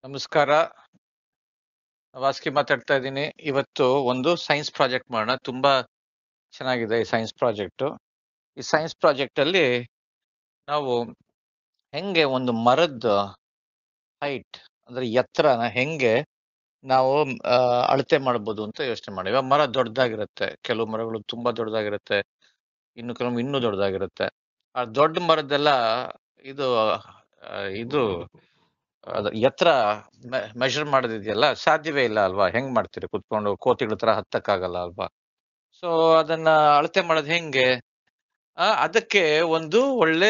ನಮಸ್ಕಾರ ವಾಸ್ಕಿ ಮಾತಾಡ್ತಾ ಇದ್ದೀನಿ ಇವತ್ತು ಒಂದು ಸೈನ್ಸ್ ಪ್ರಾಜೆಕ್ಟ್ ಮಾಡೋಣ ತುಂಬಾ ಚೆನ್ನಾಗಿದೆ ಈ ಸೈನ್ಸ್ ಪ್ರಾಜೆಕ್ಟ್ ಈ ಸೈನ್ಸ್ ಪ್ರಾಜೆಕ್ಟ್ ಅಲ್ಲಿ ನಾವು ಹೆಂಗೆ ಒಂದು ಮರದ ಹೈಟ್ ಅಂದ್ರೆ ಎತ್ತರನ ಹೆಂಗೆ ನಾವು ಆ, ಅಳತೆ ಮಾಡ್ಬೋದು ಅಂತ ಯೋಚನೆ ಮಾಡಿ ಇವಾಗ ಮರ ದೊಡ್ಡದಾಗಿರುತ್ತೆ ಕೆಲವು ಮರಗಳು ತುಂಬಾ ದೊಡ್ಡದಾಗಿರುತ್ತೆ ಇನ್ನು ಕೆಲವು ಇನ್ನೂ ದೊಡ್ಡದಾಗಿರುತ್ತೆ ಆ ದೊಡ್ಡ ಮರದ್ದೆಲ್ಲ ಇದು ಆ, ಇದು ಅದ ಎತ್ತರ ಮೆಷರ್ ಮಾಡೋದಿದೆಯಲ್ಲ ಸಾಧ್ಯವೇ ಇಲ್ಲ ಅಲ್ವಾ ಹೆಂಗ್ ಮಾಡ್ತೀರಿ ಕುತ್ಕೊಂಡು ಕೋತಿಗಳ ತರ ಹತ್ತಕ್ಕಾಗಲ್ಲ ಅಲ್ವಾ ಸೊ ಅದನ್ನ ಅಳತೆ ಮಾಡೋದು ಹೆಂಗೆ ಆ, ಅದಕ್ಕೆ ಒಂದು ಒಳ್ಳೆ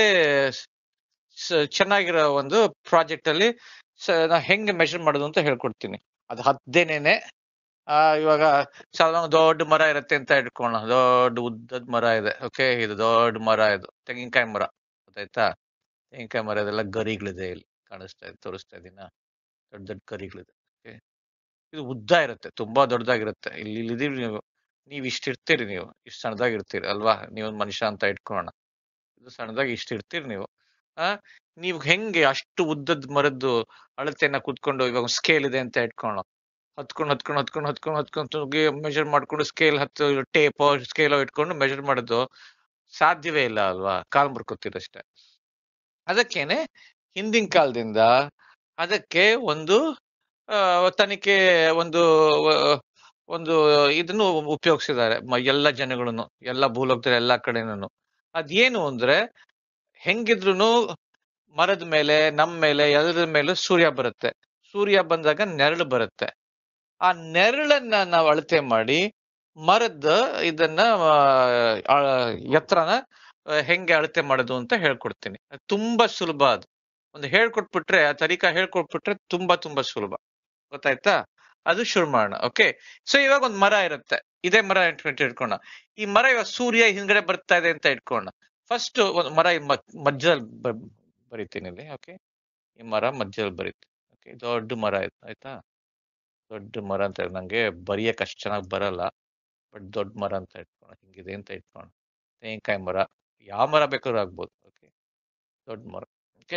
ಸ- ಚೆನ್ನಾಗಿರೋ ಒಂದು ಪ್ರಾಜೆಕ್ಟ್ ಅಲ್ಲಿ ಸ- ನಾ ಹೆಂಗೆ ಮೆಷರ್ ಮಾಡೋದು ಅಂತ ಹೇಳ್ಕೊಡ್ತೀನಿ ಅದು ಹತ್ತದೇನೇನೆ ಆ ಇವಾಗ ಸಾಧಾರಣ ದೊಡ್ಡ ಮರ ಇರುತ್ತೆ ಅಂತ ಇಟ್ಕೊಳ್ಳೋಣ ದೊಡ್ಡ ಉದ್ದದ ಮರ ಇದೆ ಓಕೆ ಇದು ದೊಡ್ಡ ಮರ ಇದು ತೆಂಗಿನಕಾಯಿ ಮರ ಗೊತ್ತಾಯ್ತಾ ತೆಂಗಿನಕಾಯಿ ಮರ ಇದೆಲ್ಲ ಗರಿಗಳಿದೆ ಇಲ್ಲಿ ಕಾಣಿಸ್ತಾ ಇದೆ ತೋರಿಸ್ತಾ ಇದೀನ ದೊಡ್ಡ ದೊಡ್ಡ ಗರಿಗಳಿದೆ ಓಕೆ ಇದು ಉದ್ದ ಇರುತ್ತೆ ತುಂಬಾ ದೊಡ್ಡದಾಗಿರುತ್ತೆ ಇಲ್ಲಿ ಇಲ್ಲಿ ಇದೀರಿ ನೀವು ನೀವು ಇಷ್ಟ ಇರ್ತೀರಿ ನೀವು ಇಷ್ಟು ಸಣ್ಣದಾಗಿರ್ತೀರಿ ಅಲ್ವಾ ನೀವೊಂದು ಮನುಷ್ಯ ಅಂತ ಇಟ್ಕೊಳ್ಳೋಣ ಇದು ಸಣ್ಣದಾಗಿ ಇಷ್ಟ ಇರ್ತೀರಿ ನೀವು ಆ ನೀವು ಹೆಂಗೆ ಅಷ್ಟು ಉದ್ದದ ಮರದ್ದು ಅಳತೆಯನ್ನ ಕುತ್ಕೊಂಡು ಇವಾಗ ಸ್ಕೇಲ್ ಇದೆ ಅಂತ ಇಟ್ಕೊಳ್ಳೋಣ ಹತ್ಕೊಂಡು ಹತ್ಕೊಂಡು ಹತ್ಕೊಂಡು ಹತ್ಕೊಂಡು ಹತ್ಕೊಂಡು ಮೆಜರ್ ಮಾಡ್ಕೊಂಡು ಸ್ಕೇಲ್ ಹತ್ತು ಟೇಪ್ ಸ್ಕೇಲ್ ಇಟ್ಕೊಂಡು ಮೆಜರ್ ಮಾಡೋದು ಸಾಧ್ಯವೇ ಇಲ್ಲ ಅಲ್ವಾ ಕಾಲ್ ಮುರ್ಕೋತೀರಷ್ಟೇ ಅದಕ್ಕೇನೆ ಹಿಂದಿನ ಕಾಲದಿಂದ ಅದಕ್ಕೆ ಒಂದು ಆ, ತನಿಖೆ ಒಂದು ಆ, ಒಂದು ಇದನ್ನು ಉಪಯೋಗಿಸಿದ್ದಾರೆ ಎಲ್ಲ ಜನಗಳನ್ನು ಎಲ್ಲ ಭೂಲೋಕದಲ್ಲಿ ಎಲ್ಲಾ ಕಡೆನೂ ಅದೇನು ಅಂದ್ರೆ ಹೆಂಗಿದ್ರುನು ಮರದ ಮೇಲೆ ನಮ್ ಮೇಲೆ ಎಲ್ಲರ ಮೇಲೂ ಸೂರ್ಯ ಬರುತ್ತೆ ಸೂರ್ಯ ಬಂದಾಗ ನೆರಳು ಬರುತ್ತೆ ಆ ನೆರಳನ್ನ ನಾವು ಅಳತೆ ಮಾಡಿ ಮರದ ಇದನ್ನ ಆ, ಆ, ಎತ್ತರನ ಆ, ಹೆಂಗೆ ಅಳತೆ ಮಾಡೋದು ಅಂತ ಹೇಳ್ಕೊಡ್ತೀನಿ ಅದ್ ತುಂಬಾ ಸುಲಭ ಅದು ಒಂದು ಹೇಳ್ಕೊಟ್ಬಿಟ್ರೆ ಆ ತರೀಕಾ ಹೇಳ್ಕೊಟ್ಬಿಟ್ರೆ ತುಂಬಾ ತುಂಬಾ ಸುಲಭ ಗೊತ್ತಾಯ್ತಾ ಅದು ಶುರು ಮಾಡೋಣ ಓಕೆ ಸೊ ಇವಾಗ ಒಂದು ಮರ ಇರುತ್ತೆ ಇದೇ ಮರ ಇಟ್ಕೊಂಡು ಇಟ್ಕೋಣ ಈ ಮರ ಇವಾಗ ಸೂರ್ಯ ಹಿಂದ್ಗಡೆ ಬರ್ತಾ ಇದೆ ಅಂತ ಇಟ್ಕೋಣ ಫಸ್ಟ್ ಒಂದು ಮರ ಈ ಮಧ್ಯ- ಮಧ್ಯದಲ್ಲಿ ಬ- ಬರಿತೀನಿ ಇಲ್ಲಿ ಓಕೆ ಈ ಮರ ಮಧ್ಯದಲ್ಲಿ ಬರೀತೀನಿ ಓಕೆ ದೊಡ್ಡ ಮರ ಆಯ್ತು ಆಯ್ತಾ ದೊಡ್ಡ ಮರ ಅಂತ ಹೇಳಿ ನಂಗೆ ಬರಿಯಕ್ ಅಷ್ಟು ಚೆನ್ನಾಗಿ ಬರಲ್ಲ ಬಟ್ ದೊಡ್ಡ ಮರ ಅಂತ ಇಟ್ಕೋಣ ಹಿಂಗಿದೆ ಅಂತ ಇಟ್ಕೋಣ ತೆಂಗಿನಕಾಯಿ ಮರ ಯಾವ ಮರ ಬೇಕಾದ್ರೂ ಆಗ್ಬೋದು ಓಕೆ ದೊಡ್ಡ ಮರ ಓಕೆ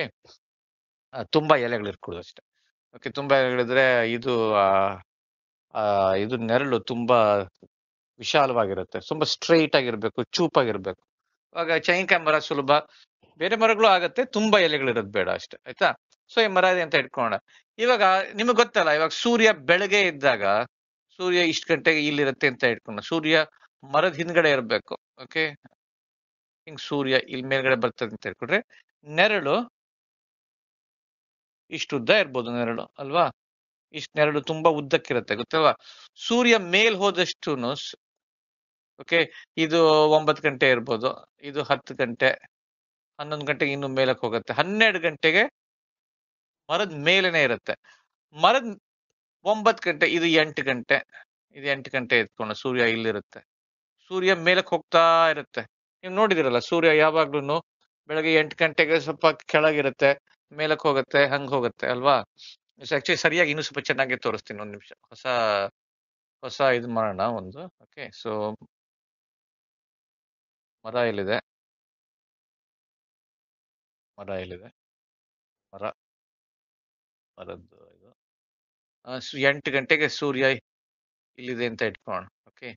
ತುಂಬಾ ಎಲೆಗಳು ಇರ್ಕೂಡ್ದು ಅಷ್ಟೇ ಓಕೆ ತುಂಬಾ ಎಲೆಗಳಿದ್ರೆ ಇದು ಆ, ಆ, ಇದು ನೆರಳು ತುಂಬಾ ವಿಶಾಲವಾಗಿರುತ್ತೆ ತುಂಬಾ ಸ್ಟ್ರೈಟ್ ಆಗಿರ್ಬೇಕು ಚೂಪಾಗಿರ್ಬೇಕು ಇವಾಗ ತೆಂಗಿನಕಾಯಿ ಮರ ಸುಲಭ ಬೇರೆ ಮರಗಳು ಆಗತ್ತೆ ತುಂಬಾ ಎಲೆಗಳಿರೋದು ಬೇಡ ಅಷ್ಟೇ ಆಯ್ತಾ ಸೊ ಈ ಮರ ಇದೆ ಅಂತ ಇಟ್ಕೊಳ್ಳೋಣ ಇವಾಗ ನಿಮಗೆ ಗೊತ್ತಲ್ಲ ಇವಾಗ ಸೂರ್ಯ ಬೆಳಗ್ಗೆ ಇದ್ದಾಗ ಸೂರ್ಯ ಇಷ್ಟು ಗಂಟೆಗೆ ಇಲ್ಲಿರುತ್ತೆ ಅಂತ ಇಟ್ಕೊಳ್ಳೋಣ ಸೂರ್ಯ ಮರದ ಹಿಂದ್ಗಡೆ ಇರಬೇಕು ಓಕೆ ಹಿಂಗ್ ಸೂರ್ಯ ಇಲ್ಲಿ ಮೇಲ್ಗಡೆ ಬರ್ತದೆ ಅಂತ ಇಟ್ಕೊಂಡ್ರೆ ನೆರಳು ಇಷ್ಟು ಉದ್ದ ಇರ್ಬೋದು ನೆರಳು ಅಲ್ವಾ ಇಷ್ಟು ನೆರಳು ತುಂಬಾ ಉದ್ದಕ್ಕಿರುತ್ತೆ ಗೊತ್ತಲ್ವಾ ಸೂರ್ಯ ಮೇಲ್ ಹೋದಷ್ಟುನು ಓಕೆ ಇದು ಒಂಬತ್ತು ಗಂಟೆ ಇರ್ಬೋದು ಇದು ಹತ್ತು ಗಂಟೆ ಹನ್ನೊಂದು ಗಂಟೆಗೆ ಇನ್ನು ಮೇಲಕ್ಕೆ ಹೋಗುತ್ತೆ ಹನ್ನೆರಡು ಗಂಟೆಗೆ ಮರದ ಮೇಲೇನೆ ಇರುತ್ತೆ ಮರದ ಒಂಬತ್ತು ಗಂಟೆ ಇದು ಎಂಟು ಗಂಟೆ ಇದು ಎಂಟು ಗಂಟೆ ಎತ್ಕೊಂಡು ಸೂರ್ಯ ಇಲ್ಲಿರುತ್ತೆ ಸೂರ್ಯ ಮೇಲಕ್ಕೆ ಹೋಗ್ತಾ ಇರುತ್ತೆ ನೀವು ನೋಡಿದಿರಲ್ಲ ಸೂರ್ಯ ಯಾವಾಗ್ಲೂ ಬೆಳಗ್ಗೆ ಎಂಟು ಗಂಟೆಗೆ ಸ್ವಲ್ಪ ಕೆಳಗಿರುತ್ತೆ ಮೇಲಕ್ಕೆ ಹೋಗುತ್ತೆ ಹಂಗ್ ಹೋಗುತ್ತೆ ಅಲ್ವಾ ಆಕ್ಚುಲಿ ಸರಿಯಾಗಿ ಇನ್ನೂ ಸ್ವಲ್ಪ ಚೆನ್ನಾಗಿ ತೋರಿಸ್ತೀನಿ ಒಂದು ನಿಮಿಷ ಹೊಸ ಹೊಸ ಇದು ಮಾಡೋಣ ಒಂದು ಓಕೆ ಸೊ ಮರ ಎಲ್ಲಿದೆ ಮರ ಎಲ್ಲಿದೆ ಮರ ಮರದ್ದು ಇದು ಆ, ಸು- ಎಂಟು ಗಂಟೆಗೆ ಸೂರ್ಯ ಇಲ್ಲಿದೆ ಅಂತ ಇಟ್ಕೊಳ್ಳೋಣ ಓಕೆ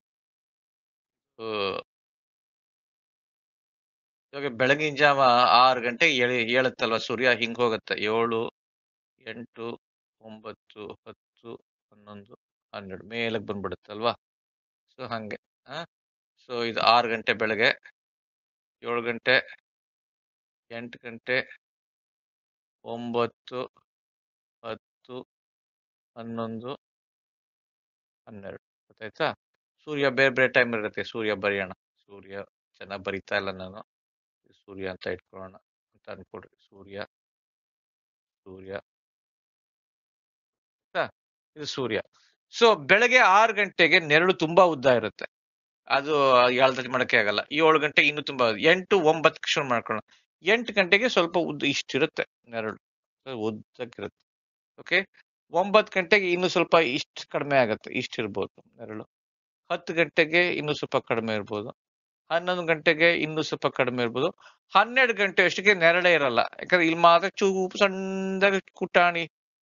ಇವಾಗ ಬೆಳಗಿನ ಜಾವ ಆರು ಗಂಟೆಗೆ ಏಳಿ ಏಳುತ್ತಲ್ವಾ ಸೂರ್ಯ ಹಿಂಗ್ ಹೋಗುತ್ತೆ ಏಳು ಎಂಟು ಒಂಬತ್ತು ಹತ್ತು ಹನ್ನೊಂದು ಹನ್ನೆರಡು ಮೇಲಕ್ಕೆ ಬಂದ್ಬಿಡುತ್ತೆ ಅಲ್ವಾ ಸೊ ಹಂಗೆ ಆ ಸೊ ಇದು ಆರು ಗಂಟೆ ಬೆಳಗ್ಗೆ ಏಳು ಗಂಟೆ ಎಂಟು ಗಂಟೆ ಒಂಬತ್ತು ಹತ್ತು ಹನ್ನೊಂದು ಹನ್ನೆರಡು ಗೊತ್ತಾಯ್ತಾ ಸೂರ್ಯ ಬೇರೆ ಬೇರೆ ಟೈಮ್ ಇರುತ್ತೆ ಸೂರ್ಯ ಬರೆಯೋಣ ಸೂರ್ಯ ಚೆನ್ನಾಗಿ ಬರಿತಾ ಇಲ್ಲ ನಾನು ಸೂರ್ಯ ಅಂತ ಇಟ್ಕೊಳ್ಳೋಣ ಅಂತ ಅನ್ಕೊಡ್ರಿ ಸೂರ್ಯ ಸೂರ್ಯ ಆಯ್ತಾ? ಇದು ಸೂರ್ಯ ಸೊ ಬೆಳಗ್ಗೆ ಆರು ಗಂಟೆಗೆ ನೆರಳು ತುಂಬಾ ಉದ್ದ ಇರುತ್ತೆ ಅದು ಯಾಳ್ದಕ್ಕೆ ಮಾಡಕ್ಕೆ ಆಗಲ್ಲ ಏಳು ಗಂಟೆ ಇನ್ನು ತುಂಬಾ ಎಂಟು ಒಂಬತ್ತು ಶುರು ಮಾಡ್ಕೊಳ್ಳೋಣ ಎಂಟು ಗಂಟೆಗೆ ಸ್ವಲ್ಪ ಉದ್ದ ಇಷ್ಟಿರುತ್ತೆ ನೆರಳು ಉದ್ದಕ್ಕಿರುತ್ತೆ ಓಕೆ ಒಂಬತ್ತು ಗಂಟೆಗೆ ಇನ್ನು ಸ್ವಲ್ಪ ಇಷ್ಟು ಕಡಿಮೆ ಆಗುತ್ತೆ ಇಷ್ಟು ಇರ್ಬೋದು ನೆರಳು ಹತ್ತು ಗಂಟೆಗೆ ಇನ್ನು ಸ್ವಲ್ಪ ಕಡಿಮೆ ಇರ್ಬೋದು ಹನ್ನೊಂದು ಗಂಟೆಗೆ ಇನ್ನು ಸ್ವಲ್ಪ ಕಡಿಮೆ ಇರ್ಬೋದು ಹನ್ನೆರಡು ಗಂಟೆ ಅಷ್ಟಿಗೆ ನೆರಳೇ ಇರಲ್ಲ ಯಾಕಂದ್ರೆ ಇಲ್ಲಿ ಮಾತ್ರ ಚೂಪು ಸಣ್ಣದಾಗಿ ಕುಟಾಣಿ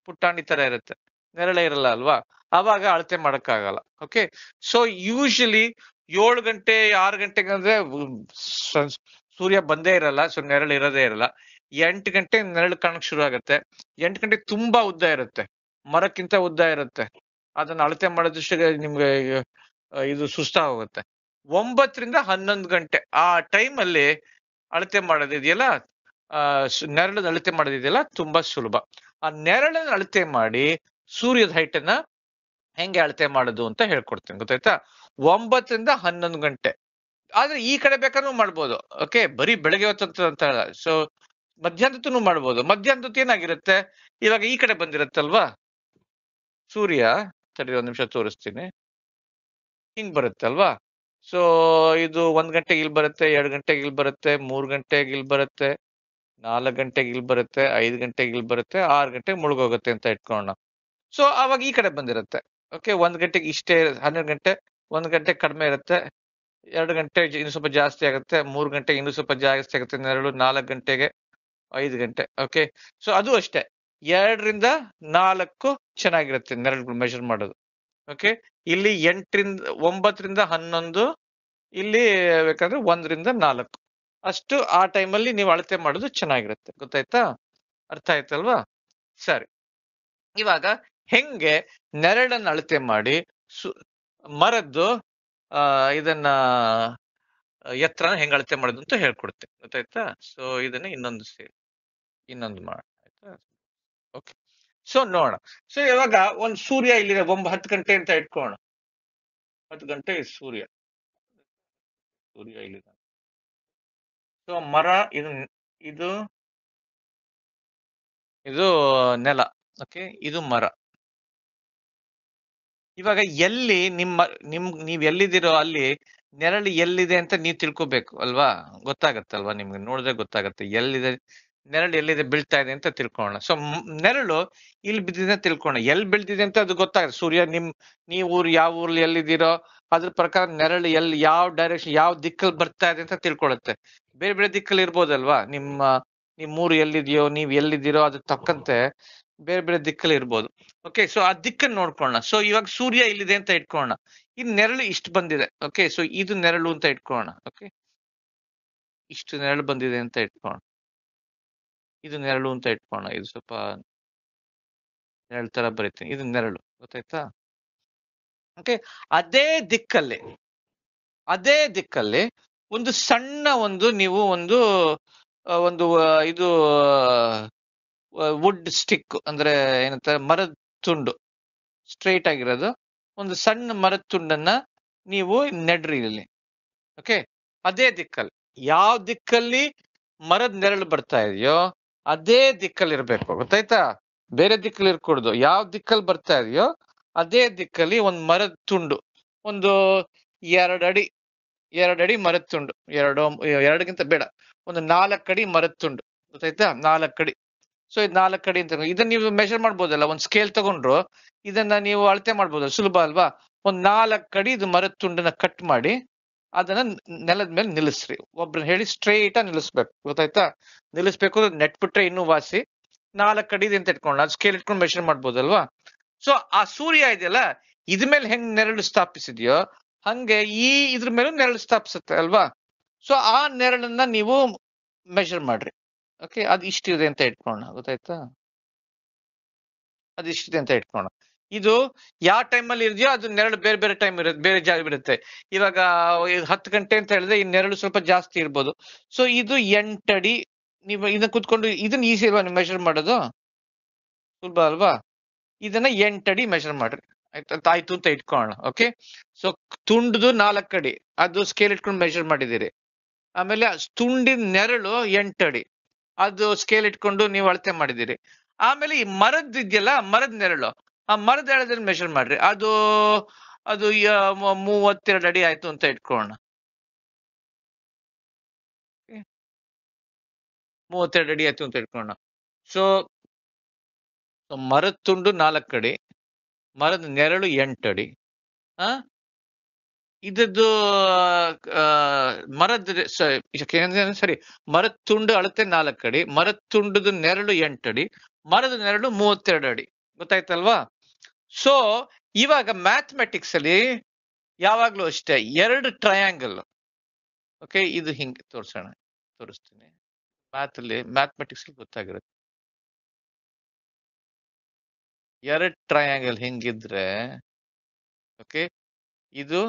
ಪುಟ್ಟಾಣಿ ತರ ಇರುತ್ತೆ ನೆರಳೇ ಇರಲ್ಲ ಅಲ್ವಾ ಅವಾಗ ಅಳತೆ ಮಾಡಕ್ಕಾಗಲ್ಲ ಓಕೆ ಸೊ ಯೂಶಲಿ ಏಳು ಗಂಟೆ ಆರು ಗಂಟೆಗೆ ಅಂದ್ರೆ ಉ- ಸ- ಸೂರ್ಯ ಬಂದೇ ಇರಲ್ಲ ಸೊ ನೆರಳು ಇರೋದೇ ಇರಲ್ಲ ಎಂಟು ಗಂಟೆ ನೆರಳು ಕಾಣಕ್ ಶುರು ಆಗುತ್ತೆ ಎಂಟು ಗಂಟೆ ತುಂಬಾ ಉದ್ದ ಇರುತ್ತೆ ಮರಕ್ಕಿಂತ ಉದ್ದ ಇರುತ್ತೆ ಅದನ್ನ ಅಳತೆ ಮಾಡೋದಷ್ಟೇ ನಿಮ್ಗೆ ಆ, ಇದು ಸುಸ್ತಾ ಹೋಗುತ್ತೆ ಒಂಬತ್ತರಿಂದ ಹನ್ನೊಂದು ಗಂಟೆ ಆ ಟೈಮ್ ಅಲ್ಲಿ ಅಳತೆ ಮಾಡೋದಿದೆಯಲ್ಲ ಆ ಸು- ನೆರಳದ ಅಳತೆ ಮಾಡೋದಿದೆಯಲ್ಲ ತುಂಬಾ ಸುಲಭ ಆ ನೆರಳನ್ನ ಅಳತೆ ಮಾಡಿ ಸೂರ್ಯದ ಹೈಟ್ ಅನ್ನ ಹೆಂಗೆ ಅಳತೆ ಮಾಡೋದು ಅಂತ ಹೇಳ್ಕೊಡ್ತೀನಿ ಗೊತ್ತಾಯ್ತಾ ಒಂಬತ್ತರಿಂದ ಹನ್ನೊಂದು ಗಂಟೆ ಆದ್ರೆ ಈ ಕಡೆ ಬೇಕಾದ್ರೂ ಮಾಡ್ಬೋದು ಓಕೆ ಬರೀ ಬೆಳಗ್ಗೆ ಹೊತ್ತು ಅಂತ ಅಲ್ಲ ಸೊ ಮಧ್ಯಾಹ್ನದೂ ಮಾಡ್ಬೋದು ಮಧ್ಯಾಹ್ನದ ಏನಾಗಿರುತ್ತೆ ಇವಾಗ ಈ ಕಡೆ ಬಂದಿರತ್ತಲ್ವಾ ಸೂರ್ಯ ತಡಿ ಒಂದ್ ನಿಮಿಷ ತೋರಿಸ್ತೀನಿ ಹಿಂಗ್ ಬರುತ್ತೆ ಅಲ್ವಾ ಸೊ ಇದು ಒಂದ್ ಗಂಟೆಗೆ ಇಲ್ಲಿ ಬರುತ್ತೆ ಎರಡ್ ಗಂಟೆಗೆ ಇಲ್ಲಿ ಬರುತ್ತೆ ಮೂರ್ ಗಂಟೆಗೆ ಇಲ್ಲಿ ಬರುತ್ತೆ ನಾಲ್ಕ್ ಗಂಟೆಗೆ ಇಲ್ಲಿ ಬರುತ್ತೆ ಐದ್ ಗಂಟೆಗೆ ಇಲ್ಲಿ ಬರುತ್ತೆ ಆರ್ ಗಂಟೆಗೆ ಮುಳುಗೋಗುತ್ತೆ ಅಂತ ಇಟ್ಕೊಳ್ಳೋಣ ಸೊ ಅವಾಗ ಈ ಕಡೆ ಬಂದಿರುತ್ತೆ ಓಕೆ ಒಂದ್ ಗಂಟೆಗೆ ಇಷ್ಟೇ ಹನ್ನೆರಡು ಗಂಟೆ ಒಂದ್ ಗಂಟೆ ಕಡಿಮೆ ಇರುತ್ತೆ ಎರಡು ಗಂಟೆ ಜ- ಇನ್ನು ಸ್ವಲ್ಪ ಜಾಸ್ತಿ ಆಗುತ್ತೆ ಮೂರ್ ಗಂಟೆಗೆ ಇನ್ನೂ ಸ್ವಲ್ಪ ಜಾಸ್ತಿ ಆಗುತ್ತೆ ನೆರಳು ನಾಲ್ಕು ಗಂಟೆಗೆ ಐದು ಗಂಟೆ ಓಕೆ ಸೊ ಅದು ಅಷ್ಟೇ ಎರಡರಿಂದ ನಾಲ್ಕು ಚೆನ್ನಾಗಿರುತ್ತೆ ನೆರಳು ಮೆಷರ್ ಮಾಡೋದು ಓಕೆ ಇಲ್ಲಿ ಎಂಟರಿಂದ ಒಂಬತ್ತರಿಂದ ಹನ್ನೊಂದು ಇಲ್ಲಿ ಬೇಕಾದ್ರೆ ಒಂದರಿಂದ ನಾಲ್ಕು ಅಷ್ಟು ಆ ಟೈಮಲ್ಲಿ ನೀವು ಅಳತೆ ಮಾಡೋದು ಚೆನ್ನಾಗಿರುತ್ತೆ ಗೊತ್ತಾಯ್ತಾ ಅರ್ಥ ಆಯ್ತಲ್ವಾ ಸರಿ ಇವಾಗ ಹೆಂಗೆ ನೆರಳನ್ನ ಅಳತೆ ಮಾಡಿ ಸು ಮರದ್ದು ಆ ಇದನ್ನ ಆ, ಎತ್ತರನ ಹೆಂಗ್ ಅಳತೆ ಮಾಡೋದು ಅಂತ ಹೇಳ್ಕೊಡ್ತೇನೆ ಗೊತ್ತಾಯ್ತಾ ಸೊ ಇದನ್ನ ಇನ್ನೊಂದು ಸೇರಿ ಇನ್ನೊಂದು ಮಾಡೋಣ ಆಯ್ತಾ ಓಕೆ ಸೊ ನೋಡೋಣ ಸೊ ಇವಾಗ ಒಂದ್ ಸೂರ್ಯ ಇಲ್ಲಿದೆ ಒಂಬ ಹತ್ತು ಗಂಟೆ ಅಂತ ಇಟ್ಕೋಣ ಹತ್ತು ಗಂಟೆ ಸೂರ್ಯ ಸೂರ್ಯ ಇಲ್ಲಿದೆ ಸೊ ಮರ ಇದು ಇದು ಇದು ನೆಲ ಓಕೆ ಇದು ಮರ ಇವಾಗ ಎಲ್ಲಿ ನಿಮ್ಮ ನಿಮ್ ನೀವ್ ಎಲ್ಲಿದ್ದೀರೋ ಅಲ್ಲಿ ನೆರಳು ಎಲ್ಲಿದೆ ಅಂತ ನೀವ್ ತಿಳ್ಕೊಬೇಕು ಅಲ್ವಾ ಗೊತ್ತಾಗತ್ತಲ್ವಾ ನಿಮ್ಗೆ ನೋಡಿದ್ರೆ ಗೊತ್ತಾಗತ್ತೆ ಎಲ್ಲಿದೆ ನೆರಳು ಎಲ್ಲಿದೆ ಬೀಳ್ತಾ ಇದೆ ಅಂತ ತಿಳ್ಕೊಳ್ಳೋಣ ಸೊ ನೆರಳು ಇಲ್ಲಿ ಬಿದ್ದಿದೆ ಅಂತ ತಿಳ್ಕೊಳ್ಳೋಣ ಎಲ್ಲಿ ಬೀಳ್ತಿದೆ ಅಂತ ಅದು ಗೊತ್ತಾಗುತ್ತೆ ಸೂರ್ಯ ನಿಮ್ ನೀವು ಊರು ಯಾವ ಊರ್ಲಿ ಎಲ್ಲಿದ್ದೀರೋ ಅದ್ರ ಪ್ರಕಾರ ನೆರಳು ಎಲ್ಲಿ ಯಾವ ಡೈರೆಕ್ಷನ್ ಯಾವ ದಿಕ್ಕಲ್ಲಿ ಬರ್ತಾ ಇದೆ ಅಂತ ತಿಳ್ಕೊಳುತ್ತೆ ಬೇರೆ ಬೇರೆ ದಿಕ್ಕಲ್ಲಿ ಇರ್ಬೋದಲ್ವಾ ನಿಮ್ಮ ನಿಮ್ ಊರು ಎಲ್ಲಿದೆಯೋ ನೀವ್ ಎಲ್ಲಿದ್ದೀರೋ ಅದ್ರ ತಕ್ಕಂತೆ ಬೇರೆ ಬೇರೆ ದಿಕ್ಕಲ್ಲಿ ಇರ್ಬೋದು ಓಕೆ ಸೊ ಆ ದಿಕ್ಕನ್ನು ನೋಡ್ಕೊಳ್ಳೋಣ ಸೊ ಇವಾಗ ಸೂರ್ಯ ಇಲ್ಲಿದೆ ಅಂತ ಇಟ್ಕೊಳ್ಳೋಣ ಈ ನೆರಳು ಇಷ್ಟು ಬಂದಿದೆ ಓಕೆ ಸೊ ಇದು ನೆರಳು ಅಂತ ಇಟ್ಕೊಳ್ಳೋಣ ಓಕೆ ಇಷ್ಟು ನೆರಳು ಬಂದಿದೆ ಅಂತ ಇಟ್ಕೊಳ್ಳೋಣ ಇದು ನೆರಳು ಅಂತ ಇಟ್ಕೊಳ್ಳೋಣ ಇದು ಸ್ವಲ್ಪ ನೆರಳು ತರ ಬರೀತೀನಿ ಇದು ನೆರಳು ಗೊತ್ತಾಯ್ತಾ ಓಕೆ ಅದೇ ದಿಕ್ಕಲ್ಲಿ ಅದೇ ದಿಕ್ಕಲ್ಲಿ ಒಂದು ಸಣ್ಣ ಒಂದು ನೀವು ಒಂದು ಆ, ಒಂದು ಆ, ಇದು ವುಡ್ ಸ್ಟಿಕ್ ಅಂದ್ರೆ ಏನಂತ ಮರದ ತುಂಡು ಸ್ಟ್ರೈಟ್ ಆಗಿರೋದು ಒಂದು ಸಣ್ಣ ಮರದ ತುಂಡನ್ನ ನೀವು ನೆಡ್ರಿ ಇಲ್ಲಿ ಓಕೆ ಅದೇ ದಿಕ್ಕಲ್ಲಿ ಯಾವ ದಿಕ್ಕಲ್ಲಿ ಮರದ ನೆರಳು ಬರ್ತಾ ಇದೆಯೋ ಅದೇ ದಿಕ್ಕಲ್ಲಿ ಇರ್ಬೇಕು ಗೊತ್ತಾಯ್ತಾ ಬೇರೆ ದಿಕ್ಕಲ್ಲಿ ಇರ್ಕೂಡ್ದು ಯಾವ ದಿಕ್ಕಲ್ಲಿ ಬರ್ತಾ ಇದೆಯೋ ಅದೇ ದಿಕ್ಕಲ್ಲಿ ಒಂದ್ ಮರದ ತುಂಡು ಒಂದು ಎರಡು ಅಡಿ ಎರಡು ಅಡಿ ಮರದ ತುಂಡು ಎರಡು ಎರಡಕ್ಕಿಂತ ಬೇಡ ಒಂದು ನಾಲ್ಕು ಅಡಿ ಮರದ ತುಂಡು ಗೊತ್ತಾಯ್ತಾ ನಾಲ್ಕು ಅಡಿ ಸೊ ಇದು ನಾಲ್ಕು ಅಡಿ ಅಂತ ಇದನ್ನ ನೀವು ಮೆಷರ್ ಮಾಡ್ಬೋದಲ್ಲ ಒಂದ್ ಸ್ಕೇಲ್ ತಗೊಂಡ್ರು ಇದನ್ನ ನೀವು ಅಳತೆ ಮಾಡ್ಬೋದಲ್ಲ ಸುಲಭ ಅಲ್ವಾ ಒಂದ್ ನಾಲ್ಕು ಅಡಿ ಇದು ಮರದ ತುಂಡನ್ನ ಕಟ್ ಮಾಡಿ ಅದನ್ನ ನೆಲದ ಮೇಲೆ ನಿಲ್ಲಿಸ್ರಿ ಒಬ್ರನ್ನ ಹೇಳಿ ಸ್ಟ್ರೈಟ್ ಆಗಿ ನಿಲ್ಲಿಸ್ಬೇಕು ಗೊತ್ತಾಯ್ತಾ ನಿಲ್ಲಿಸ್ಬೇಕು ನೆಟ್ ಬಿಟ್ರೆ ಇನ್ನೂ ವಾಸಿ ನಾಲ್ಕು ಅಡಿ ಅಂತ ಇಟ್ಕೊಂಡು ಅದು ಸ್ಕೇಲ್ ಇಟ್ಕೊಂಡು ಮೆಷರ್ ಮಾಡ್ಬೋದಲ್ವಾ ಸೊ ಆ ಸೂರ್ಯ ಇದೆಯಲ್ಲ ಇದ್ರ ಮೇಲೆ ಹೆಂಗ್ ನೆರಳು ಸ್ಥಾಪಿಸಿದ್ಯೋ ಹಂಗೆ ಈ ಇದ್ರ ಮೇಲೂ ನೆರಳು ಸ್ಥಾಪಿಸುತ್ತೆ ಅಲ್ವಾ ಸೊ ಆ ನೆರಳನ್ನ ನೀವು ಮೆಷರ್ ಮಾಡ್ರಿ ಓಕೆ ಅದು ಇಷ್ಟಿದೆ ಅಂತ ಇಟ್ಕೊಳ್ಳೋಣ ಗೊತ್ತಾಯ್ತಾ ಅದು ಇಷ್ಟಿದೆ ಅಂತ ಇಟ್ಕೊಳ್ಳೋಣ ಇದು ಯಾವ ಟೈಮಲ್ಲಿ ಇದೆಯೋ ಅದು ನೆರಳು ಬೇರೆ ಬೇರೆ ಟೈಮ್ ಇರುತ್ತೆ ಬೇರೆ ಜಾಗ ಇರುತ್ತೆ ಇವಾಗ ಇದು ಹತ್ತು ಗಂಟೆ ಅಂತ ಹೇಳಿದ್ರೆ ಈ ನೆರಳು ಸ್ವಲ್ಪ ಜಾಸ್ತಿ ಇರ್ಬೋದು ಸೊ ಇದು ಎಂಟಡಿ ನೀವು ಇದನ್ನ ಕುತ್ಕೊಂಡು ಇದನ್ನ ಈಸಿ ಅಲ್ವಾ ನೀವು ಮೆಷರ್ ಮಾಡೋದು ಸುಲಭ ಅಲ್ವಾ ಇದನ್ನ ಎಂಟಡಿ ಮೆಷರ್ ಮಾಡ್ರಿ ಆಯ್ತಾ ಆಯ್ತು ಅಂತ ಇಟ್ಕೊಳ್ಳೋಣ ಓಕೆ ಸೊ ತುಂಡುದು ನಾಲ್ಕು ಅಡಿ ಅದು ಸ್ಕೇಲ್ ಇಟ್ಕೊಂಡು ಮೆಷರ್ ಮಾಡಿದಿರಿ ಆಮೇಲೆ ಆ ತುಂಡಿನ ನೆರಳು ಎಂಟಡಿ ಅದು ಸ್ಕೇಲ್ ಇಟ್ಕೊಂಡು ನೀವು ಅಳತೆ ಮಾಡಿದಿರಿ ಆಮೇಲೆ ಈ ಮರದ್ ಇದೆಯಲ್ಲ ಮರದ ನೆರಳು ಆ ಮರದ ಎಳೆದಲ್ಲಿ ಮೆಷರ್ ಮಾಡ್ರಿ ಅದು ಅದು ಯ- ಮೂ- ಮೂವತ್ತೆರಡು ಅಡಿ ಆಯ್ತು ಅಂತ ಇಟ್ಕೊಳ್ಳೋಣ Okay. ಮೂವತ್ತೆರಡು ಅಡಿ ಆಯ್ತು ಅಂತ ಇಟ್ಕೊಳ್ಳೋಣ ಸೊ ಮರದ ತುಂಡು ನಾಲ್ಕು ಅಡಿ ಮರದ ನೆರಳು ಎಂಟು ಅಡಿ ಆ ಇದದ್ದು ಆ, ಮರದ ಸ- ಇದಕ್ಕೆ ಏನಂದ್ರೆ ಸರಿ ಮರದ ತುಂಡು ಅಳತೆ ನಾಲ್ಕು ಅಡಿ ಮರದ ತುಂಡದ ನೆರಳು ಎಂಟು ಅಡಿ ಮರದ ನೆರಳು ಮೂವತ್ತೆರಡು ಅಡಿ ಗೊತ್ತಾಯ್ತಲ್ವಾ ಸೊ ಇವಾಗ ಮ್ಯಾಥಮೆಟಿಕ್ಸ್ ಅಲ್ಲಿ ಯಾವಾಗ್ಲೂ ಅಷ್ಟೇ ಎರಡು ಟ್ರಯಾಂಗಲ್ ಓಕೆ ಇದು ಹಿಂಗೆ ತೋರ್ಸೋಣ ತೋರಿಸ್ತೀನಿ ಮ್ಯಾಥ್ ಅಲ್ಲಿ ಮ್ಯಾಥಮೆಟಿಕ್ಸ್ ಅಲ್ಲಿ ಗೊತ್ತಾಗಿರುತ್ತೆ ಎರಡು ಟ್ರಯಾಂಗಲ್ ಹಿಂಗಿದ್ರೆ ಓಕೆ ಇದು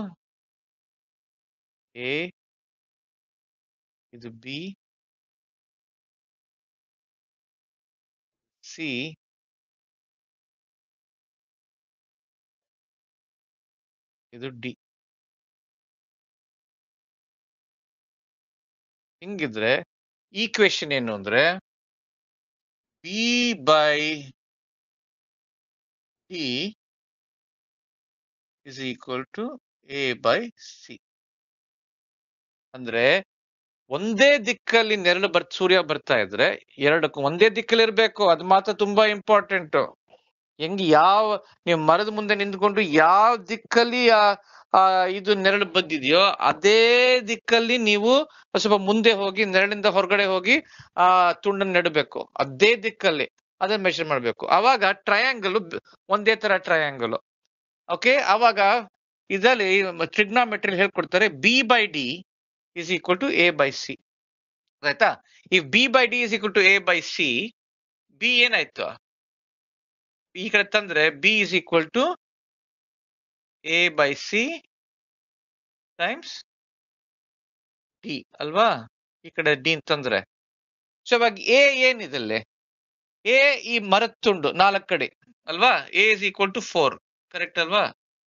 ಎ ಇದು ಬಿ ಸಿ ಇದು ಡಿ ಹಿಂಗಿದ್ರೆ ಈಕ್ವೇಶನ್ ಏನು ಅಂದ್ರೆ B by D is equal to A by C ಅಂದ್ರೆ ಒಂದೇ ದಿಕ್ಕಲ್ಲಿ ನೆರಳು ಬರ್ ಸೂರ್ಯ ಬರ್ತಾ ಇದ್ರೆ ಎರಡಕ್ಕೂ ಒಂದೇ ದಿಕ್ಕಲ್ಲಿ ಇರ್ಬೇಕು ಅದು ಮಾತ್ರ ತುಂಬಾ ಇಂಪಾರ್ಟೆಂಟ್ ಹೆಂಗ್ ಯಾವ ನೀವು ಮರದ ಮುಂದೆ ನಿಂತ್ಕೊಂಡು ಯಾವ ದಿಕ್ಕಲ್ಲಿ ಆ ಆ ಇದು ನೆರಳು ಬಂದಿದೆಯೋ ಅದೇ ದಿಕ್ಕಲ್ಲಿ ನೀವು ಸ್ವಲ್ಪ ಮುಂದೆ ಹೋಗಿ ನೆರಳಿಂದ ಹೊರಗಡೆ ಹೋಗಿ ಆ ತುಂಡನ್ನು ನೆಡಬೇಕು ಅದೇ ದಿಕ್ಕಲ್ಲಿ ಅದನ್ನ ಮೆಷರ್ ಮಾಡ್ಬೇಕು ಅವಾಗ ಟ್ರಯಾಂಗಲ್ ಒಂದೇ ತರ ಟ್ರಯಾಂಗಲ್ ಓಕೆ ಅವಾಗ ಇದರಲ್ಲಿ ಟ್ರಿಗ್ನಾಮೆಟ್ರಿ ಹೇಳ್ಕೊಡ್ತಾರೆ B by D is equal to A by C ಆಯ್ತಾ ಈ B by D is equal to A by C B ಏನಾಯ್ತು ಈ ಕಡೆ ತಂದ್ರೆ B is equal to A by C times D ಅಲ್ವಾ ಈ ಕಡೆ ಡಿ ಅಂತಂದ್ರೆ ಸೊ ಇವಾಗ ಎ ಏನಿದಲ್ಲಿ ಎ ಈ ಮರದ ತುಂಡು ನಾಲ್ಕು ಕಡೆ ಅಲ್ವಾ A is equal to four correct ಅಲ್ವಾ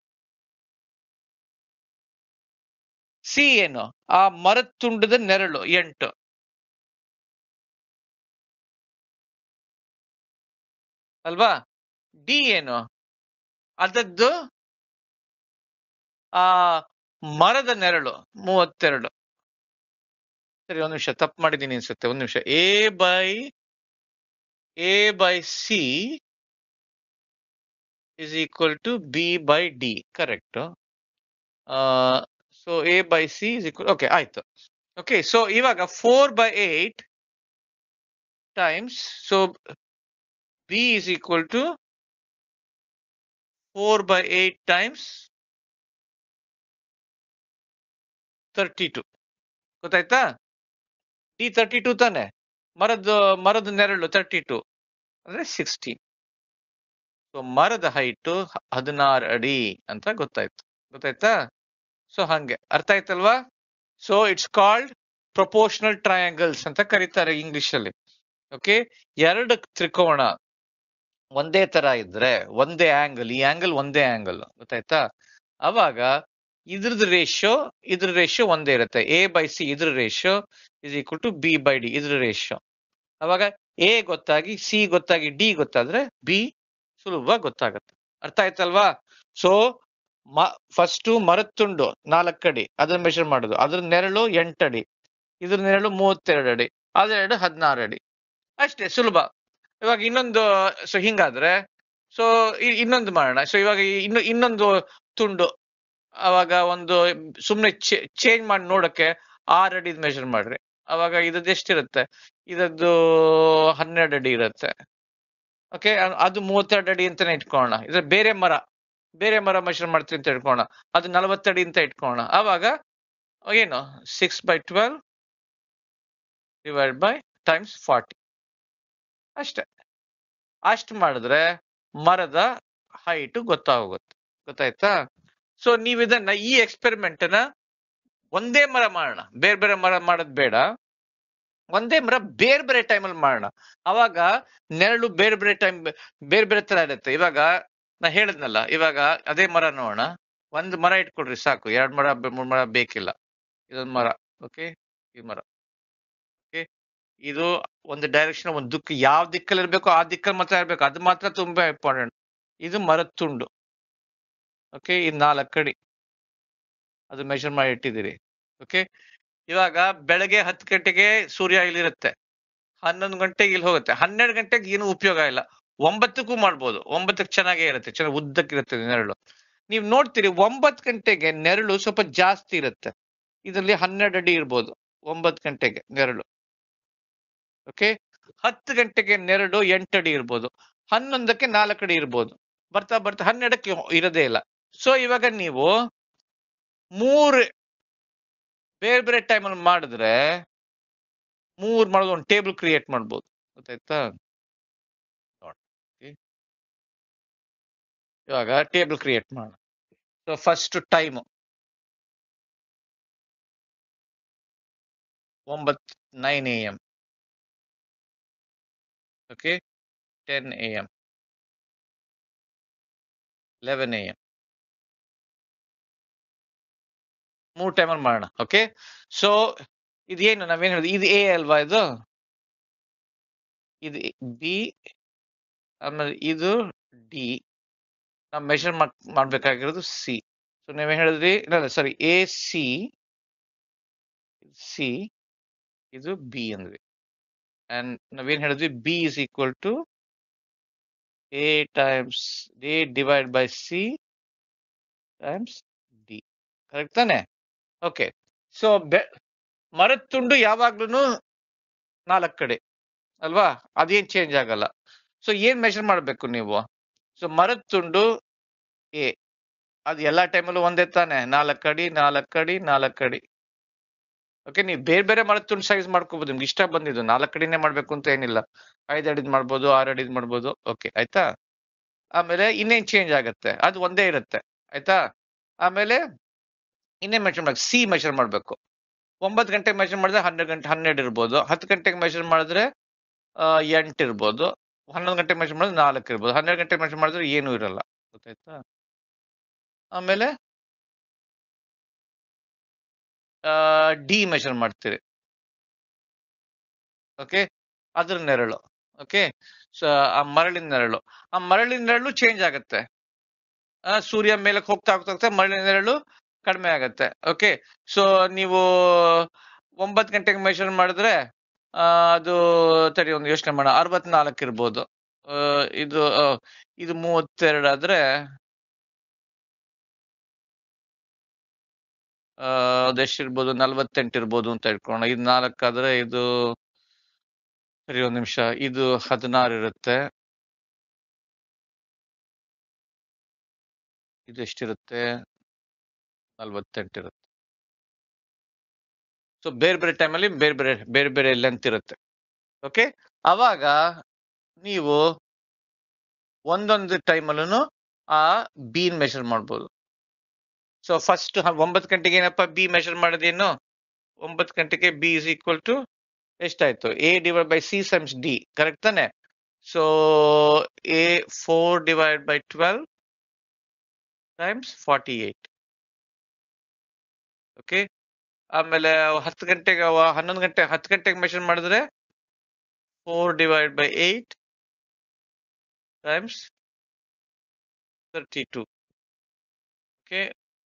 ಸಿ ಏನು ಆ ಮರದ ತುಂಡದ ನೆರಳು ಎಂಟು ಅಲ್ವಾ ಡಿ ಏನು ಅದದ್ದು ಆ ಮರದ ನೆರಳು ಮೂವತ್ತೆರಡು ಸರಿ ಒಂದ್ ನಿಮಿಷ ತಪ್ಪು ಮಾಡಿದ್ದೀನಿ ಅನ್ಸುತ್ತೆ ಒಂದ್ ನಿಮಿಷ A by A by C is equal to B by D correct so A by C is equal okay ಆಯ್ತು ಓಕೆ ಸೊ ಇವಾಗ four by eight times so B is equal to four by eight times thirty two ಗೊತ್ತಾಯ್ತಾ D thirty two ತಾನೆ ಮರದ ಮರದ ನೆರಳು thirty two ಅಂದ್ರೆ sixteen so ಮರದ height ಹದಿನಾರು ಅಡಿ ಅಂತ ಗೊತ್ತಾಯ್ತು ಗೊತ್ತಾಯ್ತಾ ಸೊ ಹಂಗೆ ಅರ್ಥ ಆಯ್ತಲ್ವಾ so it's called proportional triangles ಅಂತ ಕರೀತಾರೆ ಇಂಗ್ಲಿಷ್ ಅಲ್ಲಿ ಓಕೆ ಎರಡು ತ್ರಿಕೋಣ ಒಂದೇ ತರ ಇದ್ರೆ ಒಂದೇ ಆಂಗಲ್ ಈ ಆಂಗಲ್ ಒಂದೇ ಆಂಗಲ್ ಗೊತ್ತಾಯ್ತಾ ಅವಾಗ ಇದ್ರದ್ದು ರೇಷಿಯೋ ಇದ್ರ ರೇಷಿಯೋ ಒಂದೇ ಇರುತ್ತೆ ಎ ಬೈ ಸಿ ಇದ್ರ ratio is equal to B by D ಇದ್ರ ರೇಷಿಯೋ ಅವಾಗ ಎ ಗೊತ್ತಾಗಿ ಸಿ ಗೊತ್ತಾಗಿ ಡಿ ಗೊತ್ತಾದ್ರೆ ಬಿ ಸುಲಭ ಗೊತ್ತಾಗತ್ತೆ ಅರ್ಥ ಆಯ್ತಲ್ವಾ ಸೊ ಮ ಫಸ್ಟ್ ಮರದ ತುಂಡು ನಾಲ್ಕು ಅಡಿ ಅದನ್ನ ಮೆಷರ್ ಮಾಡೋದು ಅದ್ರ ನೆರಳು ಎಂಟು ಅಡಿ ಇದ್ರ ನೆರಳು ಮೂವತ್ತೆರಡು ಅಡಿ ಅದೆರಡು ಹದಿನಾರು ಅಡಿ ಅಷ್ಟೇ ಸುಲಭ ಇವಾಗ ಇನ್ನೊಂದು ಸೊ ಹಿಂಗಾದ್ರೆ ಸೊ ಇನ್ನೊಂದು ಮಾಡೋಣ ಸೊ ಇವಾಗ ಇನ್ನು ಇನ್ನೊಂದು ತುಂಡು ಅವಾಗ ಒಂದು ಸುಮ್ನೆ ಚೇಂಜ್ ಮಾಡಿ ನೋಡಕ್ಕೆ ಆರ್ ಅಡಿ ಮೆಷರ್ ಮಾಡ್ರಿ ಅವಾಗ ಇದ್ದದ್ದು ಎಷ್ಟಿರುತ್ತೆ ಇದದ್ದು ಹನ್ನೆರಡು ಅಡಿ ಇರುತ್ತೆ ಓಕೆ ಅದು ಮೂವತ್ತೆರಡು ಅಡಿ ಅಂತಾನೆ ಇಟ್ಕೊಳ್ಳೋಣ ಇದ್ರ ಬೇರೆ ಮರ ಬೇರೆ ಮರ ಮೆಷರ್ ಮಾಡ್ತೀವಿ ಅಂತ ಇಟ್ಕೊಳ್ಳೋಣ ಅದು ನಲವತ್ತಡಿ ಅಂತ ಇಟ್ಕೊಳ್ಳೋಣ ಅವಾಗ ಏನು six by twelve divide by times forty ಅಷ್ಟೇ ಅಷ್ಟು ಮಾಡಿದ್ರೆ ಮರದ ಹೈಟ್ ಗೊತ್ತಾಗೋಗುತ್ತೆ ಗೊತ್ತಾಯ್ತಾ ಸೊ ನೀವು ಇದನ್ನ ಈ ಎಕ್ಸ್ಪೆರಿಮೆಂಟ್ ನ ಒಂದೇ ಮರ ಮಾಡೋಣ ಬೇರೆ ಬೇರೆ ಮರ ಮಾಡೋದ್ ಬೇಡ ಒಂದೇ ಮರ ಬೇರೆ ಬೇರೆ ಟೈಮಲ್ಲಿ ಮಾಡೋಣ ಅವಾಗ ನೆರಳು ಬೇರೆ ಬೇರೆ ಟೈಮ್ ಬೇರೆ ಬೇರೆ ತರ ಇರುತ್ತೆ ಇವಾಗ ನಾ ಹೇಳಿದ್ನಲ್ಲ ಇವಾಗ ಅದೇ ಮರ ನೋಡೋಣ ಒಂದ್ ಮರ ಇಟ್ಕೊಡ್ರಿ ಸಾಕು ಎರಡ್ ಮರ ಮೂರ್ ಮರ ಬೇಕಿಲ್ಲ ಇದೊಂದ್ ಮರ ಓಕೆ ಈ ಮರ ಓಕೆ ಇದು ಒಂದು ಡೈರೆಕ್ಷನ್ ಒಂದು ದಿಕ್ಕು ಯಾವ ದಿಕ್ಕಲ್ಲಿ ಇರ್ಬೇಕು ಆ ದಿಕ್ಕಲ್ಲಿ ಮಾತ್ರ ಇರ್ಬೇಕು ಅದು ಮಾತ್ರ ತುಂಬಾ ಇಂಪಾರ್ಟೆಂಟ್ ಇದು ಮರದ ತುಂಡು ಓಕೆ ಇದು ನಾಲ್ಕು ಅಡಿ ಅದು ಮೆಷರ್ ಮಾಡಿ ಇಟ್ಟಿದ್ದೀರಿ ಓಕೆ ಇವಾಗ ಬೆಳಗ್ಗೆ ಹತ್ತು ಗಂಟೆಗೆ ಸೂರ್ಯ ಇಲ್ಲಿರುತ್ತೆ ಹನ್ನೊಂದು ಗಂಟೆಗೆ ಇಲ್ಲಿ ಹೋಗುತ್ತೆ ಹನ್ನೆರಡು ಗಂಟೆಗೆ ಏನು ಉಪಯೋಗ ಇಲ್ಲ ಒಂಬತ್ತಕ್ಕೂ ಮಾಡ್ಬೋದು ಒಂಬತ್ತಕ್ಕೆ ಚೆನ್ನಾಗೇ ಇರುತ್ತೆ ಚೆನ್ನಾಗಿ ಉದ್ದಕ್ಕಿರುತ್ತೆ ನೆರಳು ನೀವು ನೋಡ್ತೀರಿ ಒಂಬತ್ತು ಗಂಟೆಗೆ ನೆರಳು ಸ್ವಲ್ಪ ಜಾಸ್ತಿ ಇರುತ್ತೆ ಇದರಲ್ಲಿ ಹನ್ನೆರಡು ಅಡಿ ಇರ್ಬೋದು ಒಂಬತ್ತು ಗಂಟೆಗೆ ನೆರಳು ಓಕೆ ಹತ್ತು ಗಂಟೆಗೆ ನೆರಳು ಎಂಟು ಅಡಿ ಇರ್ಬೋದು ಹನ್ನೊಂದಕ್ಕೆ ನಾಲ್ಕು ಅಡಿ ಇರ್ಬೋದು ಬರ್ತಾ ಬರ್ತಾ ಹನ್ನೆರಡಕ್ಕೆ ಇರೋದೇ ಇಲ್ಲ ಸೊ ಇವಾಗ ನೀವು ಮೂರ್ ಬೇರೆ ಬೇರೆ ಟೈಮಲ್ಲಿ ಮಾಡಿದ್ರೆ ಮೂರ್ ಮಾಡೋದು ಒಂದು ಟೇಬಲ್ ಕ್ರಿಯೇಟ್ ಮಾಡ್ಬೋದು ಗೊತ್ತಾಯ್ತಾ ನೋಡಿ. ಇವಾಗ ಟೇಬಲ್ ಕ್ರಿಯೇಟ್ ಮಾಡೋಣ ಸೊ ಫಸ್ಟ್ ಟೈಮ್ ಒಂಬತ್ತು nine A M okay ten A M eleven A M ಮೂರ್ ಟೈಮಲ್ಲಿ ಮಾಡೋಣ ಓಕೆ ಸೊ ಇದೇನು ನಾವೇನ್ ಹೇಳಿದ್ವಿ ಇದು ಎ ಅಲ್ವಾ ಇದು ಇದು ಬಿ ಆಮೇಲೆ ಇದು ಡಿ ನಾವು ಮೆಷರ್ ಮಾಡ್ಬೇಕಾಗಿರೋದು ಸಿ ಸೊ ನೀವೇನ್ ಹೇಳಿದ್ರಿ ಇಲ್ಲ ಸಾರಿ ಎ ಸಿ ಸಿ ಇದು ಬಿ ಅಂದ್ವಿ ಅಂಡ್ ನಾವೇನ್ ಹೇಳಿದ್ವಿ B is equal to A times A divide by C times D correct ತಾನೆ ಓಕೆ ಸೊ ಮರದ ತುಂಡು ಯಾವಾಗ್ಲೂ ನಾಲ್ಕು ಕಡೆ ಅಲ್ವಾ ಅದೇನ್ ಚೇಂಜ್ ಆಗಲ್ಲ ಸೊ ಏನ್ ಮೆಷರ್ ಮಾಡ್ಬೇಕು ನೀವು ಸೊ ಮರದ ತುಂಡು ಎ ಅದು ಎಲ್ಲಾ ಟೈಮಲ್ಲೂ ಒಂದೇ ತಾನೆ ನಾಲ್ಕು ಅಡಿ ನಾಲ್ಕು ಅಡಿ ನಾಲ್ಕು ಅಡಿ ಓಕೆ ನೀವು ಬೇರೆ ಬೇರೆ ಮರದ ತುಂಡು ಸೈಜ್ ಮಾಡ್ಕೋಬಹುದು ನಿಮ್ಗೆ ಇಷ್ಟ ಬಂದಿದ್ದು ನಾಲ್ಕು ಅಡಿನೇ ಮಾಡ್ಬೇಕು ಅಂತ ಏನಿಲ್ಲ ಐದು ಅಡಿದ್ ಮಾಡ್ಬೋದು ಆರು ಅಡಿದ್ ಮಾಡ್ಬೋದು ಓಕೆ ಆಯ್ತಾ ಆಮೇಲೆ ಇನ್ನೇನ್ ಚೇಂಜ್ ಆಗತ್ತೆ ಅದು ಒಂದೇ ಇರುತ್ತೆ ಆಯ್ತಾ ಆಮೇಲೆ ಇನ್ನೇನ್ ಮೆಷರ್ ಮಾಡ್ಬೇಕು ಸಿ ಮೆಷರ್ ಮಾಡ್ಬೇಕು ಒಂಬತ್ತು ಗಂಟೆಗೆ ಮೆಷರ್ ಮಾಡಿದ್ರೆ ಹನ್ನೆರಡು ಗಂಟೆ ಹನ್ನೆರಡು ಇರ್ಬೋದು ಹತ್ತು ಗಂಟೆಗೆ ಮೆಷರ್ ಮಾಡಿದ್ರೆ ಆ, ಎಂಟು ಇರ್ಬೋದು ಹನ್ನೊಂದು ಗಂಟೆಗೆ ಮೆಷರ್ ಮಾಡಿದ್ರೆ ನಾಲ್ಕು ಇರ್ಬೋದು ಹನ್ನೆರಡು ಗಂಟೆಗೆ ಮೆಷರ್ ಮಾಡಿದ್ರೆ ಏನೂ ಇರಲ್ಲ ಗೊತ್ತಾಯ್ತಾ ಆಮೇಲೆ ಡಿ ಮೆಷರ್ ಮಾಡ್ತೀರಿ ಓಕೆ ಅದ್ರ ನೆರಳು ಓಕೆ ಸೊ ಆ ಮರಳಿನ ನೆರಳು ಆ ಮರಳಿನ ನೆರಳು ಚೇಂಜ್ ಆಗತ್ತೆ ಆ, ಸೂರ್ಯ ಮೇಲಕ್ಕೆ ಹೋಗ್ತಾ ಹೋಗ್ತಾ ಹೋಗ್ತಾ ಮರಳಿನ ನೆರಳು ಕಡಿಮೆ ಆಗತ್ತೆ ಓಕೆ ಸೊ ನೀವು ಒಂಬತ್ತು ಗಂಟೆಗೆ ಮೆಷರ್ ಮಾಡಿದ್ರೆ ಆ, ಅದು ತಡಿ ಒಂದು ಯೋಚನೆ ಮಾಡೋಣ ಅರವತ್ನಾಲ್ಕು ಇರ್ಬೋದು ಆ, ಇದು ಆ, ಇದು ಮೂವತ್ತೆರಡು ಆದ್ರೆ ಆ, ಅದೆಷ್ಟಿರ್ಬೋದು ನಲ್ವತ್ತೆಂಟು ಇರ್ಬೋದು ಅಂತ ಇಟ್ಕೊಳ್ಳೋಣ ಇದು ನಾಲ್ಕಾದ್ರೆ ಇದು ಸರಿ ಒಂದ್ ನಿಮಿಷ ಇದು ಹದಿನಾರು ಇರುತ್ತೆ ಇದು ಎಷ್ಟಿರುತ್ತೆ ನಲ್ವತ್ತೆಂಟು ಇರುತ್ತೆ ಸೊ ಬೇರೆ ಬೇರೆ ಟೈಮಲ್ಲಿ ಬೇರೆ ಬೇರೆ ಬೇರೆ ಬೇರೆ ಲೆಂತ್ ಇರುತ್ತೆ ಓಕೆ ಅವಾಗ ನೀವು ಒಂದೊಂದು ಟೈಮಲ್ಲೂ ಆ ಬೀನ್ ಮೆಷರ್ ಮಾಡ್ಬೋದು ಸೊ ಫಸ್ಟ್ ಒಂಬತ್ತು ಗಂಟೆಗೆ ಏನಪ್ಪ ಬಿ ಮೆಷರ್ ಮಾಡೋದೇನು ಒಂಬತ್ತು ಗಂಟೆಗೆ ಬಿ ಇಸ್ ಈಕ್ವಲ್ ಟು ಎಷ್ಟಾಯ್ತು A divide by C sums D correct ತಾನೆ so A four divide by twelve times forty eight okay ಆಮೇಲೆ ಹತ್ತು ಗಂಟೆಗೆ ಅವ ಹನ್ನೊಂದು ಗಂಟೆ ಹತ್ತು ಗಂಟೆಗೆ ಮೆಷರ್ ಮಾಡಿದ್ರೆ four divide by eight times thirty two okay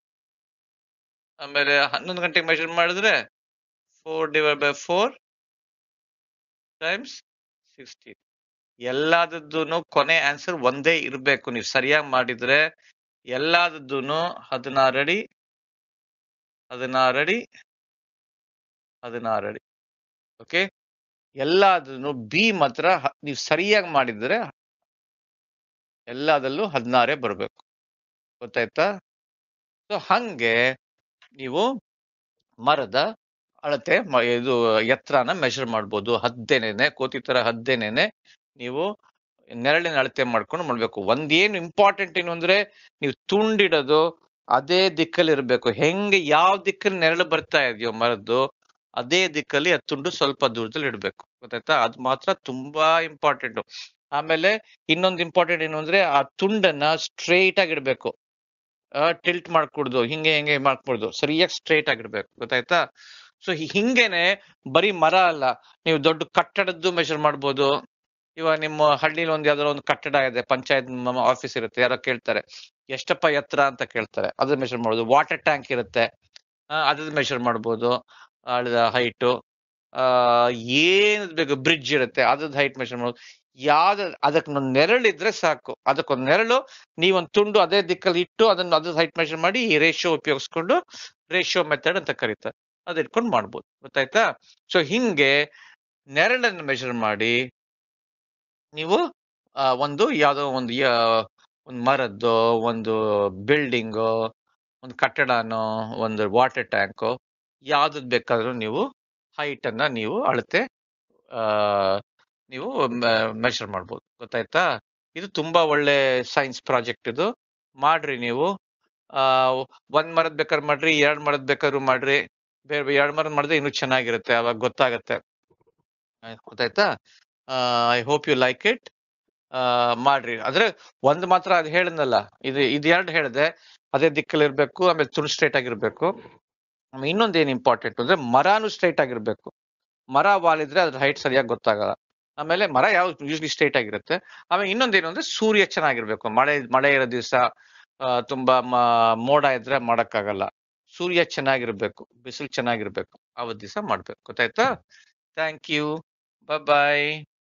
ಆಮೇಲೆ ಹನ್ನೊಂದು ಗಂಟೆಗೆ ಮೆಷರ್ ಮಾಡಿದ್ರೆ four divide by four times sixteen ಎಲ್ಲಾದದ್ದು ಕೊನೆ ಆನ್ಸರ್ ಒಂದೇ ಇರಬೇಕು ನೀವು ಸರಿಯಾಗಿ ಮಾಡಿದ್ರೆ ಎಲ್ಲಾದದ್ದು ಹದಿನಾರು ಅಡಿ ಹದಿನಾರು ಅಡಿ ಹದಿನಾರು ಅಡಿ ಓಕೆ ಎಲ್ಲಾದ್ರೂ ಬಿ ಮಾತ್ರ ಹ- ನೀವು ಸರಿಯಾಗಿ ಮಾಡಿದ್ರೆ ಎಲ್ಲದಲ್ಲೂ ಹದಿನಾರೇ ಬರಬೇಕು ಗೊತ್ತಾಯ್ತಾ ಸೊ ಹಂಗೆ ನೀವು ಮರದ ಅಳತೆ ಮ- ಇದು ಎತ್ತರನ ಮೆಷರ್ ಮಾಡ್ಬೋದು ಹದ್ದೇನೇನೆ ಕೋತಿ ತರ ಹದ್ದೇನೇನೆ ನೀವು ನೆರಳಿನ ಅಳತೆ ಮಾಡ್ಕೊಂಡು ಮಾಡ್ಬೇಕು ಒಂದೇನು ಇಂಪಾರ್ಟೆಂಟ್ ಏನು ಅಂದ್ರೆ ನೀವು ತುಂಡಿಡೋದು ಅದೇ ದಿಕ್ಕಲ್ಲಿ ಇರಬೇಕು ಹೆಂಗೆ ಯಾವ ದಿಕ್ಕಲ್ಲಿ ನೆರಳು ಬರ್ತಾ ಇದೆಯೋ ಮರದ್ದು ಅದೇ ದಿಕ್ಕಲ್ಲಿ ಆ ತುಂಡು ಸ್ವಲ್ಪ ದೂರದಲ್ಲಿ ಇಡಬೇಕು ಗೊತ್ತಾಯ್ತಾ ಅದು ಮಾತ್ರ ತುಂಬಾ ಇಂಪಾರ್ಟೆಂಟ್ ಆಮೇಲೆ ಇನ್ನೊಂದು ಇಂಪಾರ್ಟೆಂಟ್ ಏನು ಅಂದ್ರೆ ಆ ತುಂಡನ್ನ ಸ್ಟ್ರೈಟ್ ಆಗಿ ಇಡಬೇಕು ಟಿಲ್ಟ್ ಮಾಡ್ಕೊಡ್ದು ಹಿಂಗೆ ಹಿಂಗೆ ಮಾಡ್ಕೊಡ್ದು ಸರಿಯಾಗಿ ಸ್ಟ್ರೈಟ್ ಆಗಿರ್ಬೇಕು ಗೊತ್ತಾಯ್ತಾ ಸೊ ಹಿಂಗೇನೆ ಬರೀ ಮರ ಅಲ್ಲ ನೀವು ದೊಡ್ಡ ಕಟ್ಟಡದ್ದು ಮೆಷರ್ ಮಾಡ್ಬೋದು ಇವಾಗ ನಿಮ್ಮ ಹಳ್ಳಿಲಿ ಒಂದ್ ಯಾವ್ದಾರ ಒಂದು ಕಟ್ಟಡ ಇದೆ ಪಂಚಾಯತ್ ಆಫೀಸ್ ಇರುತ್ತೆ ಯಾರೋ ಕೇಳ್ತಾರೆ ಎಷ್ಟಪ್ಪ ಎತ್ತರ ಅಂತ ಕೇಳ್ತಾರೆ ಅದ್ರ ಮೆಷರ್ ಮಾಡ್ಬೋದು ವಾಟರ್ ಟ್ಯಾಂಕ್ ಇರುತ್ತೆ ಅದ್ರದ್ದು ಮೆಷರ್ ಮಾಡ್ಬೋದು ಅಳದ ಹೈಟು ಆ ಏನ್ ಬೇಕು ಬ್ರಿಡ್ಜ್ ಇರುತ್ತೆ ಅದ್ರದ್ದು ಹೈಟ್ ಮೆಷರ್ ಮಾಡ್ಬೋದು ಯಾವ್ದು ಅದಕ್ಕೊಂದು ನೆರಳಿದ್ರೆ ಸಾಕು ಅದಕ್ಕೊಂದು ನೆರಳು ನೀವೊಂದು ತುಂಡು ಅದೇ ದಿಕ್ಕಲ್ಲಿ ಇಟ್ಟು ಅದನ್ನ ಅದ್ರ ಹೈಟ್ ಮೆಷರ್ ಮಾಡಿ ಈ ರೇಷಿಯೋ ಉಪಯೋಗಿಸ್ಕೊಂಡು ರೇಷಿಯೋ ಮೆಥಡ್ ಅಂತ ಕರೀತಾರೆ ಅದ್ ಇಟ್ಕೊಂಡು ಮಾಡ್ಬೋದು ಗೊತ್ತಾಯ್ತಾ ಸೊ ಹಿಂಗೆ ನೆರಳನ್ನು ಮೆಷರ್ ಮಾಡಿ ನೀವು ಆ, ಒಂದು ಯಾವುದೋ ಒಂದು ಯಾ- ಒಂದು ಮರದ್ದು ಒಂದು ಬಿಲ್ಡಿಂಗು ಒಂದು ಕಟ್ಟಡನೋ ಒಂದು ವಾಟರ್ ಟ್ಯಾಂಕು ಯಾವ್ದು ಬೇಕಾದ್ರೂ ನೀವು ಹೈಟ್ ಅನ್ನ ನೀವು ಅಳತೆ ಆ, ನೀವು ಮೆಷರ್ ಮಾಡ್ಬೋದು ಗೊತ್ತಾಯ್ತಾ ಇದು ತುಂಬಾ ಒಳ್ಳೆ ಸೈನ್ಸ್ ಪ್ರಾಜೆಕ್ಟ್ ಇದು ಮಾಡ್ರಿ ನೀವು ಆ ಒಂದ್ ಮರದ್ ಬೇಕಾದ್ರೆ ಮಾಡ್ರಿ ಎರಡ್ ಮರದ್ ಬೇಕಾದ್ರೂ ಮಾಡ್ರಿ ಬೇರೆ ಎರಡ್ ಮರದ್ ಮಾಡಿದ್ರೆ ಇನ್ನೂ ಚೆನ್ನಾಗಿರುತ್ತೆ ಅವಾಗ ಗೊತ್ತಾಗತ್ತೆ ಆ, ಗೊತ್ತಾಯ್ತಾ I hope you like it ಮಾಡ್ರಿ ಆದ್ರೆ ಒಂದ್ ಮಾತ್ರ ಅದು ಹೇಳಿದ್ನಲ್ಲ ಇದು ಇದು ಎರಡು ಹೇಳಿದೆ ಅದೇ ದಿಕ್ಕಲ್ಲಿ ಇರ್ಬೇಕು ಆಮೇಲೆ ತುಳು ಸ್ಟ್ರೈಟ್ ಆಗಿರ್ಬೇಕು ಆಮೇಲೆ ಇನ್ನೊಂದ್ ಏನ್ ಇಂಪಾರ್ಟೆಂಟ್ ಅಂದ್ರೆ ಮರಾನು ಸ್ಟ್ರೈಟ್ ಆಗಿರ್ಬೇಕು ಮರ ವಾಲಿದ್ರೆ ಅದ್ರ ಹೈಟ್ ಸರಿಯಾಗಿ ಗೊತ್ತಾಗಲ್ಲ ಆಮೇಲೆ ಮರ ಯಾವ ಯೂಸ್ಲಿ ಸ್ಟ್ರೈಟ್ ಆಗಿರುತ್ತೆ ಆಮೇಲೆ ಇನ್ನೊಂದೇನು ಅಂದ್ರೆ ಸೂರ್ಯ ಚೆನ್ನಾಗಿರ್ಬೇಕು ಮಳೆ ಮಳೆ ಇರೋ ದಿವಸ ತುಂಬಾ ಮ- ಮೋಡ ಇದ್ರೆ ಮಾಡಕ್ಕಾಗಲ್ಲ ಸೂರ್ಯ ಚೆನ್ನಾಗಿರ್ಬೇಕು ಬಿಸಿಲು ಚೆನ್ನಾಗಿರ್ಬೇಕು ಅವತ್ ದಿವಸ ಮಾಡ್ಬೇಕು ಗೊತ್ತಾಯ್ತಾ ಥ್ಯಾಂಕ್ ಯು ಬಾಯ್